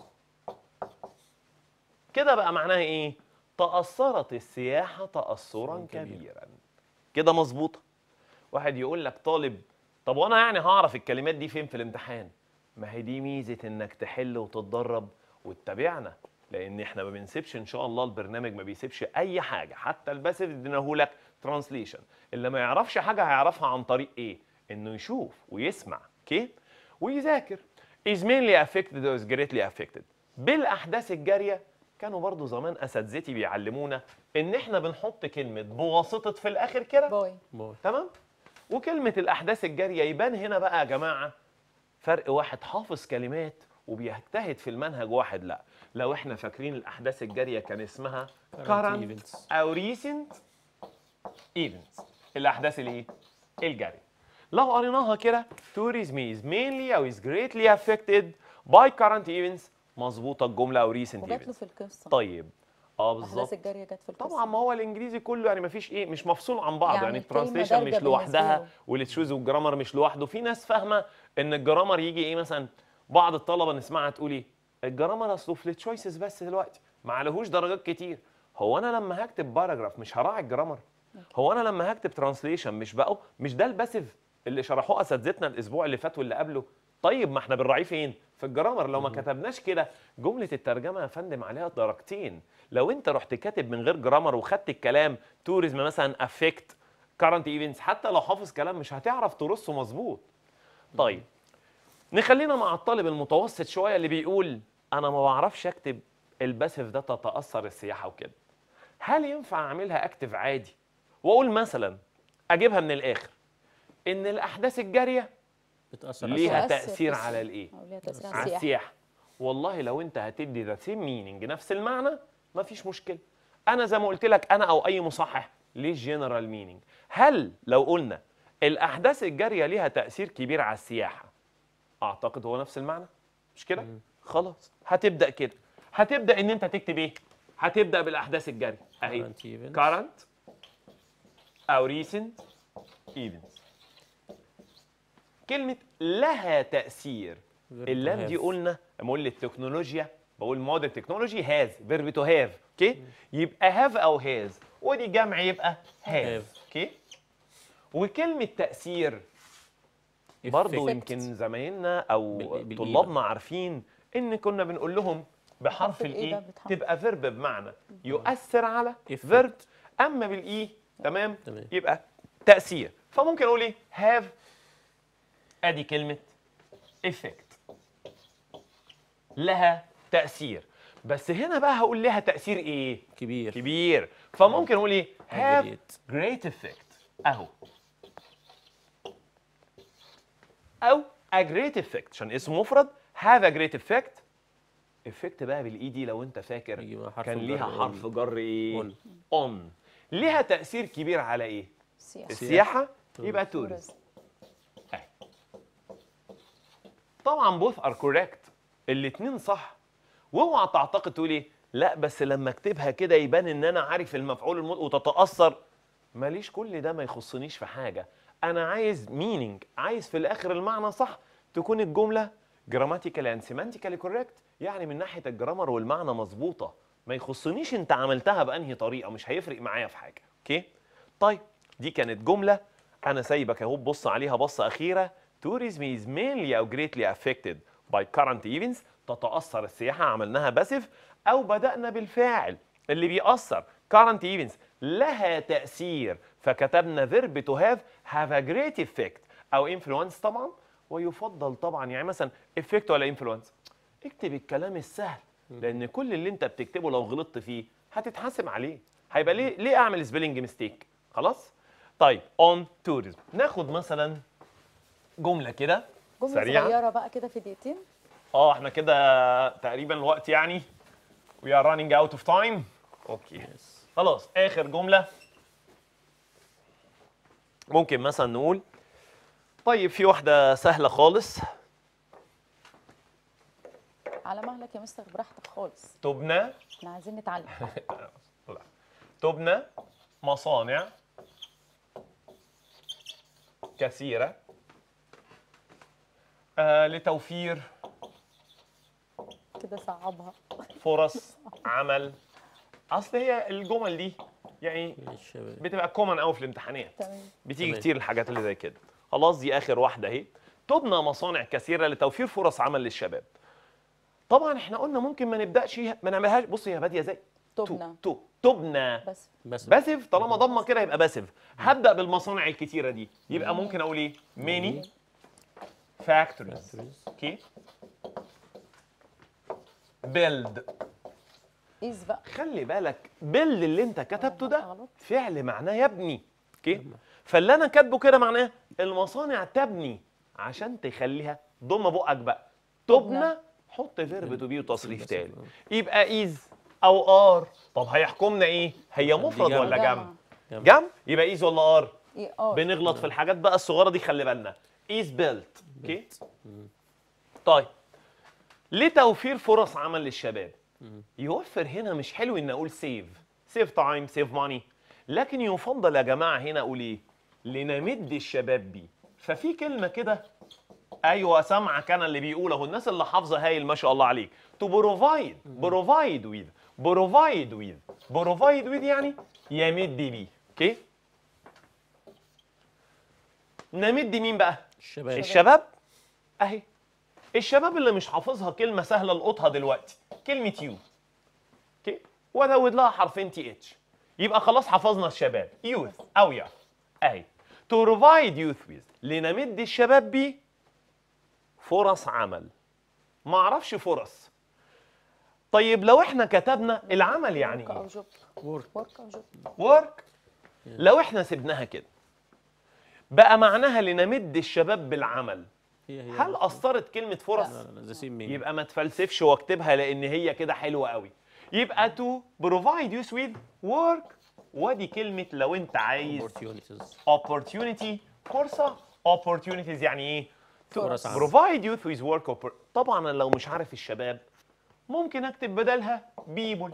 كده بقى معناها ايه تأثرت السياحة تأثرا كبيرا. كبيرا كده مظبوطة واحد يقول لك طالب طب وانا يعني هعرف الكلمات دي فين في الامتحان ما هي دي ميزة انك تحل وتتدرب وتتابعنا لان احنا ما بنسيبش ان شاء الله البرنامج ما بيسيبش اي حاجة حتى الباسف اديناه لك ترانسليشن اللي ما يعرفش حاجة هيعرفها عن طريق ايه انه يشوف ويسمع اوكي ويذاكر is mainly affected or is greatly affected بالاحداث الجاريه كانوا برضو زمان اساتذتي بيعلمونا ان احنا بنحط كلمه بواسطه في الاخر كده باي باي تمام وكلمه الاحداث الجاريه يبان هنا بقى يا جماعه فرق واحد حافظ كلمات وبيجتهد في المنهج واحد لا لو احنا فاكرين الاحداث الجاريه كان اسمها current events. او recent events الاحداث الايه الجاريه لو قريناها كده tourism is mainly او is greatly affected by current events مظبوطه الجمله او recent وجات له events في القصه طيب اه الاحداث بالظبط الجاريه جت في القصه طبعا ما هو الانجليزي كله يعني ما فيش ايه مش مفصول عن بعض يعني يعني الكلمة الترانسليشن دارجة مش بالنسبة لوحدها له. والتشوز والجرامر مش لوحده في ناس فاهمه ان الجرامر يجي ايه مثلا بعض الطلبه نسمعها تقول ايه الجرامر اصله في التشويسز بس دلوقتي ما عليهوش درجات كتير هو انا لما هكتب باراجراف مش هراعي الجرامر هو انا لما هكتب ترانسليشن مش بقى مش ده الباسيف اللي شرحوه اساتذتنا الاسبوع اللي فات واللي قبله طيب ما احنا بنراعيه فين في الجرامر لو ما كتبناش كده جمله الترجمه يا فندم عليها درجتين لو انت رحت كاتب من غير جرامر وخدت الكلام توريزم مثلا افكت كارنت ايفنتس حتى لو حافظ كلام مش هتعرف ترصه مظبوط طيب نخلينا مع الطالب المتوسط شويه اللي بيقول انا ما بعرفش اكتب الباسيف ده تتاثر السياحه وكده هل ينفع اعملها اكتف عادي واقول مثلا اجيبها من الاخر ان الاحداث الجاريه بتاثر على ليها تؤثر تاثير في على الس- الايه أو ليها تاثير على على السياحه السياحه والله لو انت هتدي ذا سيم مينينج نفس المعنى مفيش مشكله انا زي ما قلت لك انا او اي مصحح ليه جنرال مينينج هل لو قلنا الاحداث الجاريه ليها تاثير كبير على السياحه اعتقد هو نفس المعنى مش كده خلاص هتبدا كده هتبدا ان انت تكتب ايه هتبدا بالاحداث الجاريه اهي current events. current او recent events كلمة لها تأثير Verb to اللام دي have. قلنا لما اقول للتكنولوجيا بقول مودرن تكنولوجي هاز فيرب تو هاف اوكي يبقى هاف او هاز ودي جمع يبقى هاف Have. اوكي وكلمة تأثير برضه Effect. يمكن زمايلنا او بال- بالإي طلابنا عارفين ان كنا بنقول لهم بحرف بحرف الإي الاي ده بيتحرك. تبقى فيرب بمعنى يؤثر على Effect. فيرب اما بالاي تمام تمام. يبقى تاثير فممكن اقول ايه هاف ادي كلمه effect لها تاثير بس هنا بقى هقول لها تاثير ايه كبير كبير فممكن اقول ايه have Great. great effect اهو او a great effect عشان اسمه مفرد have a great effect effect بقى بالاي دي لو انت فاكر يجي مع حرف كان الجر ليها on. حرف جر ايه on. on ليها تاثير كبير على ايه السياحه السياحه يبقى توريزم طبعا بوث ار كوريكت الاثنين صح واوعى تعتقد تقول ايه لا بس لما اكتبها كده يبان ان انا عارف المفعول المط... وتتاثر ماليش كل ده ما يخصنيش في حاجه انا عايز مينينج عايز في الاخر المعنى صح تكون الجمله جراماتيكال اند سيمانتيكالي كوريكت يعني من ناحيه الجرامر والمعنى مظبوطه ما يخصنيش انت عملتها بانهي طريقه مش هيفرق معايا في حاجه اوكي طيب دي كانت جمله انا سايبك اهو تبص عليها بصه اخيره tourism is mainly او greatly affected by current events تتاثر السياحه عملناها باسف او بدانا بالفاعل اللي بيأثر current events لها تأثير فكتبنا verb to have have a great effect أو influence طبعا ويفضل طبعا يعني مثلا effect ولا influence اكتب الكلام السهل لأن كل اللي أنت بتكتبه لو غلطت فيه هتتحاسب عليه هيبقى ليه ليه أعمل سبيلنج ميستيك خلاص طيب on tourism ناخد مثلا جملة كده جمله سريعة. صغيره بقى كده في دقيقتين اه احنا كده تقريبا الوقت يعني we are running out of time اوكي Yes. خلاص اخر جمله ممكن مثلا نقول طيب في واحده سهله خالص على مهلك يا مستر براحتك خالص تبنى احنا عايزين نتعلم لا. تبنى مصانع كثيره آه لتوفير كده صعبها فرص عمل اصل هي الجمل دي يعني الشباب بتبقى كومن قوي في الامتحانات تمام بتيجي تمام. كتير الحاجات اللي زي كده خلاص دي اخر واحده اهي تبنى مصانع كثيره لتوفير فرص عمل للشباب طبعا احنا قلنا ممكن ما نبداش ما نعملهاش بص هي باديه زي تو تبنى تو تبنى بس بس باسف طالما ضمه كده يبقى باسف هبدا بالمصانع الكتيره دي يبقى ممكن اقول ايه many factories اوكي بيلد ايز بقى خلي بالك بيلد اللي انت كتبته ده غلط. فعل معناه يبني اوكي فاللي انا كاتبه كده معناه المصانع تبني عشان تخليها ضم بقك بقى تبنى تبنى. حط فيرب تو بي وتصريف تاني يبقى ايز او ار طب هيحكمنا ايه هي مفرد جمع. ولا جمع جمع. جمع يبقى ايز ولا ار اي ار بنغلط في الحاجات بقى الصغيره دي خلي بالنا از بيلت اوكي طيب لتوفير فرص عمل للشباب يوفر هنا مش حلو ان اقول سيف سيف تايم سيف ماني لكن يفضل يا جماعه هنا اقول ايه لنمد الشباب بيه ففي كلمه كده ايوه سامعك انا اللي بيقول اهو الناس اللي حافظه هايل ما شاء الله عليك تو بروفايد بروفايد ويز بروفايد ويز بروفايد ويز يعني يمد بيه اوكي نمد مين بقى الشباب الشباب اهي الشباب اللي مش حافظها كلمه سهله القطها دلوقتي كلمه يو اوكي وازود لها حرفين تي اتش يبقى خلاص حفظنا الشباب يوث او يا اهي to provide youth with لنمد الشباب بيه فرص عمل ما اعرفش فرص طيب لو احنا كتبنا العمل يعني ورك او ايه جوب ورك ورك او جوب ورك لو احنا سبناها كده بقى معناها لنمد الشباب بالعمل هي هي هل اثرت كلمه فرص لا لا لا ذا سيم مين يبقى ما تفلسفش واكتبها لان هي كده حلوه قوي يبقى تو بروفايد يو with work ودي كلمه لو انت عايز opportunities opportunity فرصه opportunities يعني ايه فرص عمل. provide youth with work oppor- طبعا أنا لو مش عارف الشباب ممكن اكتب بدلها people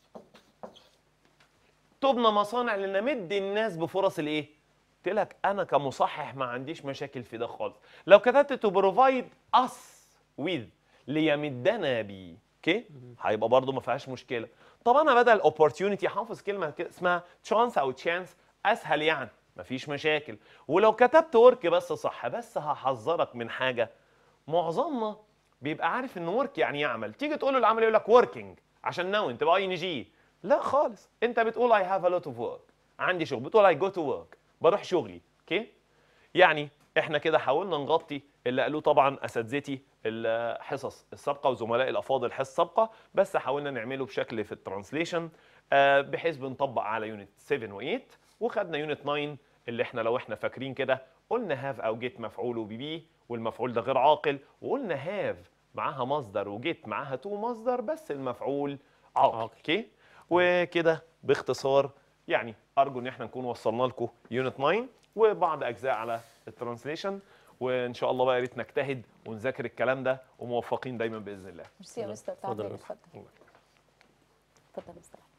تبنى مصانع لنمد الناس بفرص الايه قلت لك انا كمصحح ما عنديش مشاكل في ده خالص لو كتبت to provide us with ليمدنا بيه اوكي هيبقى برضو ما فيهاش مشكله طب انا بدل opportunity حافظ كلمه كده اسمها chance او chance اسهل يعني مفيش مشاكل ولو كتبت ورك بس صح بس هحذرك من حاجه معظمنا بيبقى عارف ان ورك يعني يعمل تيجي تقول له العمل يقول لك working عشان ناون تبقى اي ان جي لا خالص انت بتقول I have a lot of work عندي شغل بتقول I go to work بروح شغلي اوكي يعني احنا كده حاولنا نغطي اللي قالوه طبعا اساتذتي الحصص السابقه وزملائي الافاضل الحصص السابقه بس حاولنا نعمله بشكل في الترانسليشن آه، بحيث بنطبق على يونت 7 و8 وخدنا يونت 9 اللي احنا لو احنا فاكرين كده قلنا هاف او جيت مفعول وبي والمفعول ده غير عاقل وقلنا هاف معاها مصدر وجيت معاها تو مصدر بس المفعول عاقل عاقل. اوكي وكده باختصار يعني ارجو ان احنا نكون وصلنا لكم يونت 9 وبعض اجزاء على الترانسليشن وان شاء الله بقى يا ريت نجتهد ونذاكر الكلام ده وموفقين دايما باذن الله ميرسي يا اتفضل. مستر اتفضل تعالى يا اتفضل اتفضل يا مستر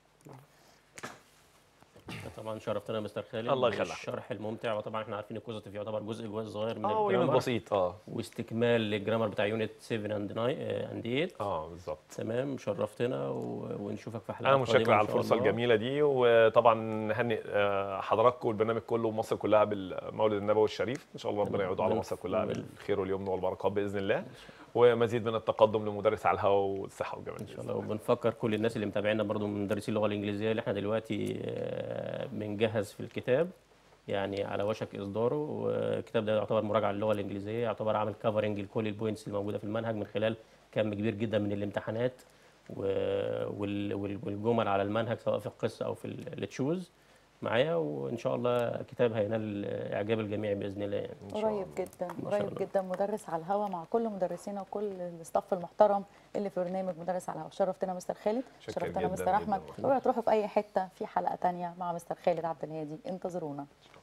طبعا شرفتنا يا مستر خالد الله يخليك. الشرح الممتع وطبعا احنا عارفين الكوزيتيف يعتبر جزء جزء صغير من اه يونت الجرامر بسيط اه واستكمال للجرامر بتاع يونت 7 اند 9 اند 8 اه بالظبط تمام شرفتنا و... ونشوفك في حلقات انا متشكر قادمة على إن شاء الفرصه الله. الجميله دي وطبعا نهنئ آه، حضراتكم والبرنامج كله ومصر كلها بالمولد النبوي الشريف ان شاء الله ربنا يعود على مصر كلها بالخير واليمن والبركات باذن الله ومزيد من التقدم لمدرس على الهواء والصحه والجمال ان شاء الله وبنفكر كل الناس اللي متابعينا برضو من مدرسين اللغه الانجليزيه اللي احنا دلوقتي آه، بنجهز في الكتاب يعني على وشك اصداره والكتاب ده يعتبر مراجعه للغه الانجليزيه يعتبر عامل كفرنج لكل البوينتس اللي موجوده في المنهج من خلال كم كبير جدا من الامتحانات و- وال- وال- والجمل على المنهج سواء في القصه او في التشوز معايا وان شاء الله كتاب هينال اعجاب الجميع باذن الله يعني إن شاء قريب الله. جدا شاء قريب الله. جدا مدرس على الهوا مع كل مدرسينا وكل الاستاف المحترم اللي في برنامج مدرس على الهوا شرفتنا مستر خالد شكراً شرفتنا جداً مستر جداً احمد والله. اوعوا تروحوا في اي حته في حلقه تانية مع مستر خالد عبد الهادي انتظرونا